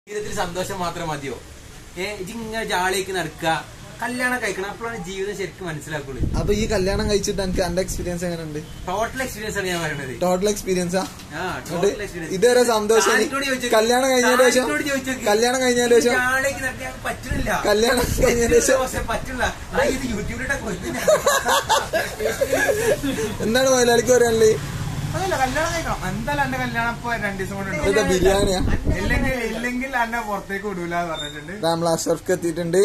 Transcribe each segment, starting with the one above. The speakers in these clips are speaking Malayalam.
ജീവിതത്തിൽ സന്തോഷം മാത്രം മതിയോ ഏ ഇങ്ങനെ ജാളിയേക്ക് നടക്കുക കല്യാണം കഴിക്കണം അപ്പോഴാണ് ജീവിതം ശരിക്കും മനസ്സിലാക്കുള്ളൂ അപ്പൊ ഈ കല്യാണം കഴിച്ചിട്ട് എനിക്ക് എന്റെ എക്സ്പീരിയൻസ് എങ്ങനെയുണ്ട് ടോട്ടൽ എക്സ്പീരിയൻസ് ആണ് ഞാൻ പറയുന്നത് ടോട്ടൽ എക്സ്പീരിയൻസാ ആ, total experience. ഇതുവരെ സന്തോഷം ആരിനോട് ചോദിച്ചോക്ക്? കല്യാണം കഴിഞ്ഞതിന് ശേഷം ആരിനോട് ചോദിച്ചോക്ക്? കല്യാണം കഴിഞ്ഞതിന് ശേഷം ജാളിയേക്ക് നടക്കാൻ പറ്റുന്നില്ല കല്യാണം കഴിഞ്ഞതിന് ശേഷം പക്ഷെ പറ്റില്ല ആ ഇത് യൂട്യൂബിലിട്ട് കൊല്ലുന്ന എന്താണ് മുതലാളിക്ക് പറയാനുള്ളത് അതല്ല കല്യാണം കഴിക്കണം എന്തായാലും എന്റെ കല്യാണം ഇപ്പൊ രണ്ടു ദിവസം കൊണ്ട് ഇതാ ഉണ്ടാവും. ബിരിയാണിയാ ഇല്ലെങ്കിൽ ഇല്ലെങ്കിൽ എന്നെ പുറത്തേക്ക് വിടൂല എന്ന് പറഞ്ഞിട്ടുണ്ട് നമ്മൾ അഷറഫ് എത്തിയിട്ടുണ്ട്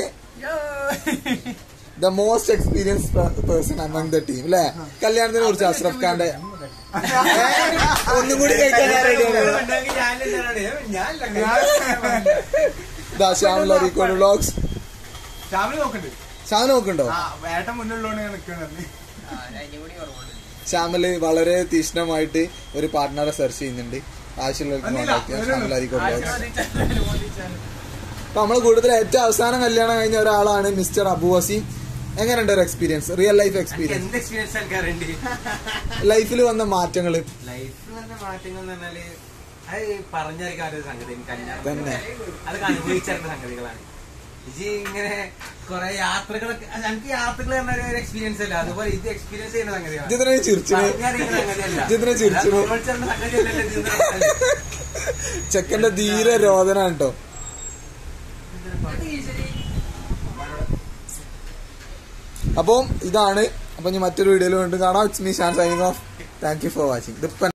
the most experience person among the team അല്ലെ കല്യാണത്തിനെ കുറിച്ച് അഷ്റഫ് ഖാന്റെ ഒന്നും കൂടി കഴിക്കാൻ റെഡിയാണ് ദാ ശ്യാമിൽ അരീക്കോട് വ്ളോഗ്സ് രാവിലെ നോക്കണ്ട് ശ്യാമിൽ നോക്കുന്നുണ്ടോ ആ വേട്ട മുന്നിലുള്ളതുകൊണ്ട് ഞാൻ നിൽക്കണത് ശ്യാമില് വളരെ തീഷ്ണമായിട്ട് ഒരു പാർട്ട്ണറെ സെർച്ച് ചെയ്യുന്നുണ്ട് ആവശ്യമുള്ളവർക്ക് കോൺടാക്ട് ചെയ്യാം ശ്യാമിൽ അരീക്കോട് വ്ളോഗ്സ് അപ്പൊ നമ്മള് കൂടുതൽ ഏറ്റവും അവസാനം കല്യാണം കഴിഞ്ഞ ഒരാളാണ് മിസ്റ്റർ അബു വസീം എങ്ങനെയുണ്ട് ഒരു എക്സ്പീരിയൻസ് റിയൽ ലൈഫ് എക്സ്പീരിയൻസ് എന്ത് എക്സ്പീരിയൻസ് എനിക്കറിയണ്ട് ലൈഫിൽ വന്ന മാറ്റങ്ങള് ലൈഫിൽ വന്ന മാറ്റങ്ങൾ എന്ന് പറഞ്ഞാല് അത് പറഞ്ഞറിയിക്കാത്ത ഒരു സംഗതി കല്യാണം തന്നെ. അതൊക്കെ അനുഭവിച്ചറിഞ്ഞ സംഗതികളാണ് ഇജി ഇങ്ങനെ കൊറേ യാത്രകളൊക്കെ എനിക്ക് യാത്രകൾ പറഞ്ഞ ഒരു എക്സ്പീരിയൻസ് അല്ല അതുപോലെ ഇത് എക്സ്പീരിയൻസ് ചെയ്യുന്ന സംഗതിയാണ് ജിതിനെ ചിരിച്ചിന് പറഞ്ഞറിയിക്കുന്ന സംഗതിയല്ല. ജിതിനെ ചിരിച്ചിന് നമ്മൾ ചേർന്ന സംഗതിയല്ലല്ലോ ഇത് എന്ന് പറഞ്ഞാല്. ചെക്കന്റെ ധീര രോദനാണ് കേട്ടോ അപ്പം ഇതാണ് അപ്പൊ ഇനി മറ്റൊരു വീഡിയോയിൽ വീണ്ടും കാണാം it's me Shan signing off thank you for watching